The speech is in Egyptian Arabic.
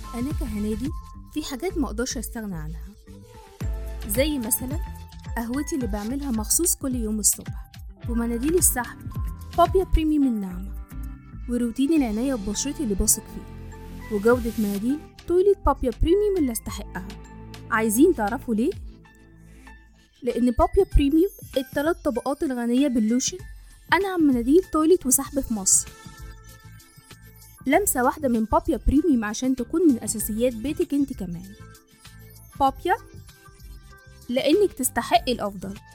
أنا كهنادي في حاجات مقدرش أستغنى عنها زي مثلا قهوتي اللي بعملها مخصوص كل يوم الصبح ومناديل السحب بابيا بريميوم الناعمة وروتين العناية ببشرتي اللي بثق فيه وجودة مناديل تويليت بابيا بريميوم اللي استحقها عايزين تعرفوا ليه؟ لأن بابيا بريميوم التلات طبقات الغنية باللوشن أنعم مناديل تويليت وسحب في مصر لمسة واحدة من بابيا بريميوم عشان تكون من أساسيات بيتك انت كمان بابيا لأنك تستحق الأفضل